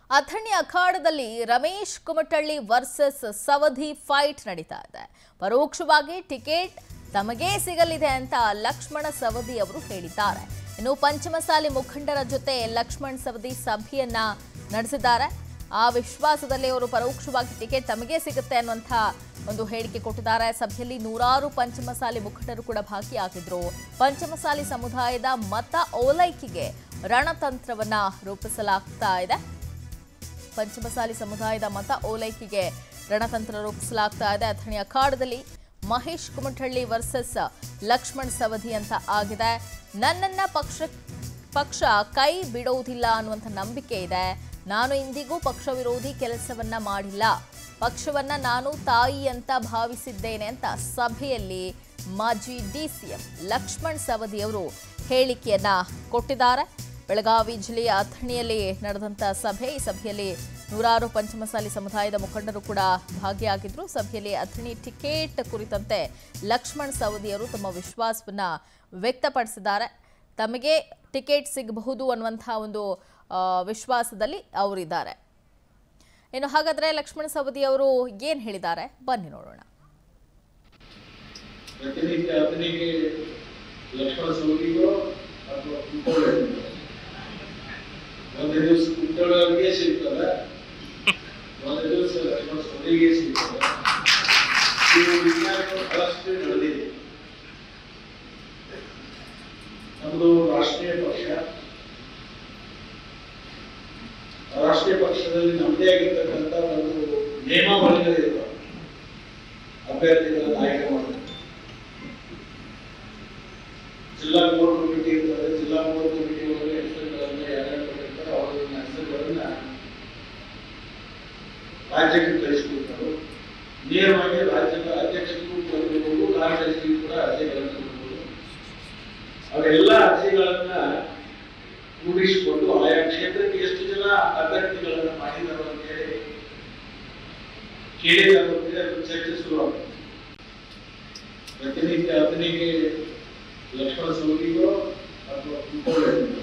ಅಥಣಿ ಅಖಾಡದಲ್ಲಿ Ramesh Kumatalli versus Savadi fight ನಡೀತಾ ಇದೆ ಪರೋಕ್ಷವಾಗಿ ಟಿಕೆಟ್ ತಮಗೇ ಸಿಗಲಿದೆ ಅಂತ ಲಕ್ಷ್ಮಣ ಸವದಿ ಅವರು ಹೇಳಿದ್ದಾರೆ ಇನ್ನು ಪಂಚಮಸಾಲಿ ಮುಖಂಡರ ಜೊತೆ ಲಕ್ಷ್ಮಣ್ ಸವದಿ ಸಭೆಯನ್ನ ನಡೆಸಿದ್ದಾರೆ ಆ ವಿಶ್ವಾಸದಲ್ಲಿ ಅವರು ಪರೋಕ್ಷವಾಗಿ ಟಿಕೆಟ್ ತಮಗೇ ಸಿಗುತ್ತೆ ಅನ್ನುವಂಥ ಒಂದು ಹೇಳಿಕೆ ಕೊಟ್ಟಿದ್ದಾರೆ ಸಭೆಯಲ್ಲಿ ನೂರಾರು ಪಂಚಮಸಾಲಿ ಮುಖಂಡರು ಕೂಡ ಭಾಗಿಯಾಗಿದ್ರು ಪಂಚಮಸಾಲಿ ಸಮುದಾಯದ ಮತ ಓಲೈಕೆಗೆ ರಣತಂತ್ರವನ್ನ ರೂಪಿಸಲಾಗ್ತಾ ಇದೆ ಪಂಚಮಸಾಲಿ ಸಮುದಾಯದ ಮತ ಓಲೈಕೆಗೆ ರಣತಂತ್ರ ರೂಪಿಸಲಾಗ್ತಾ ಇದೆ ಅಥಣಿ ಅಖಾಡದಲ್ಲಿ ಮಹೇಶ್ ಕುಮಟಳ್ಳಿ ವರ್ಸಸ್ ಲಕ್ಷ್ಮಣ್ ಸವದಿ ಅಂತ ಆಗಿದೆ ನನ್ನನ್ನ ಪಕ್ಷ ಪಕ್ಷ ಕೈ ಬಿಡೋದಿಲ್ಲ ಅನ್ನುವಂಥ ನಂಬಿಕೆ ಇದೆ ನಾನು ಇಂದಿಗೂ ಪಕ್ಷ ವಿರೋಧಿ ಕೆಲಸವನ್ನ ಮಾಡಿಲ್ಲ ಪಕ್ಷವನ್ನ ನಾನು ತಾಯಿ ಅಂತ ಭಾವಿಸಿದ್ದೇನೆ ಅಂತ ಸಭೆಯಲ್ಲಿ ಮಾಜಿ ಡಿಸಿಎಂ ಲಕ್ಷ್ಮಣ್ ಸವದಿ ಅವರು ಹೇಳಿಕೆಯನ್ನ ಕೊಟ್ಟಿದ್ದಾರೆ ಬೆಳಗಾವಿ ಜಿಲ್ಲೆಯ ಅಥಣಿಯಲ್ಲಿ ನಡೆದಂಥ ಸಭೆ ಈ ಸಭೆಯಲ್ಲಿ ನೂರಾರು ಪಂಚಮಸಾಲಿ ಸಮುದಾಯದ ಮುಖಂಡರು ಕೂಡ ಭಾಗಿಯಾಗಿದ್ರು ಸಭೆಯಲ್ಲಿ ಅಥಣಿ ಟಿಕೆಟ್ ಕುರಿತಂತೆ ಲಕ್ಷ್ಮಣ್ ಸವದಿಯವರು ತಮ್ಮ ವಿಶ್ವಾಸವನ್ನ ವ್ಯಕ್ತಪಡಿಸಿದ್ದಾರೆ ತಮಗೆ ಟಿಕೆಟ್ ಸಿಗಬಹುದು ಅನ್ನುವಂಥ ಒಂದು ಆ, ವಿಶ್ವಾಸದಲ್ಲಿ ಅವರಿದ್ದಾರೆ ಇನ್ನು ಹಾಗಾದ್ರೆ ಲಕ್ಷ್ಮಣ ಸವದಿ ಅವರು ಏನು ಹೇಳಿದ್ದಾರೆ ಬನ್ನಿ ನೋಡೋಣ ಪ್ರತಿನಿತ್ಯ ಆತನಿಗೆ ಲಕ್ಷ್ಮಣ ಸೌದಿಗೋ ಅಥವಾ ಕುಂಟೋಳಿಗೋ ಒಂದು ದಿವಸ ಕುಂಟೋಳಿಗೆ ಸಿಗ್ತದೆ ಒಂದು ದಿವಸ ಲಕ್ಷ್ಮಣ ಸೌದಿಗೆ ಸಿಗ್ತದೆ ಇವು ವಿಜ್ಞಾನಗಳು ಬಹಳಷ್ಟು ನಡೆದಿದೆ ನಮ್ಮದು ರಾಷ್ಟ್ರೀಯ ಪಕ್ಷ ಆ ರಾಷ್ಟ್ರೀಯ ಪಕ್ಷದಲ್ಲಿ ನಮ್ಮದೇ ಆಗಿರ್ತಕ್ಕಂಥ ಒಂದು ನಿಯಮಾವಳಿಗಳಿರುವ ಅಭ್ಯರ್ಥಿಗಳನ್ನು ಆಯ್ಕೆ ಮಾಡಬೇಕು ಜಿಲ್ಲಾ ಕೋರ್ ಕಮಿಟಿ ಇರ್ತದೆ ಜಿಲ್ಲಾ ಕೋರ್ ಕಮಿಟಿ ಒಳಗೆ ಹೆಸರುಗಳನ್ನ ಯಾರ್ಯಾರು ಕೊಟ್ಟಿರ್ತಾರೆ ಅವರ ಹೆಸರುಗಳನ್ನ ರಾಜ್ಯಕ್ಕೆ ಕಳಿಸ್ಕೊಡ್ತಾರೆ ನೇರವಾಗಿ ರಾಜ್ಯದ ಅಧ್ಯಕ್ಷರಿಗೂ ಕೊಡಬಹುದು ಕಾರ್ಯದರ್ಶಿಗೂ ಕೂಡ ಅರ್ಜಿಗಳನ್ನು ಕೊಡಬಹುದು ಅವೆಲ್ಲ ಅರ್ಜಿಗಳನ್ನ ಕೂಡಿಸಿಕೊಂಡು ಆಯಾ ಕ್ಷೇತ್ರಕ್ಕೆ ಎಷ್ಟು ಜನ ಅಭ್ಯರ್ಥಿಗಳನ್ನ ಮಾಡಿದ್ದಾರೆ ಅಂತ ಹೇಳಿ ಕೇಳಿದ ಬಗ್ಗೆ ಅದು ಚರ್ಚೆ ಶುರುವಾಗುತ್ತೆ ಪ್ರತಿನಿತ್ಯ ಆತನಿಗೆ ಲಕ್ಷ್ಮಣ ಸೌದಿಗೋ ಅಥವಾ ಕುಂಟೋಳಿಗೋ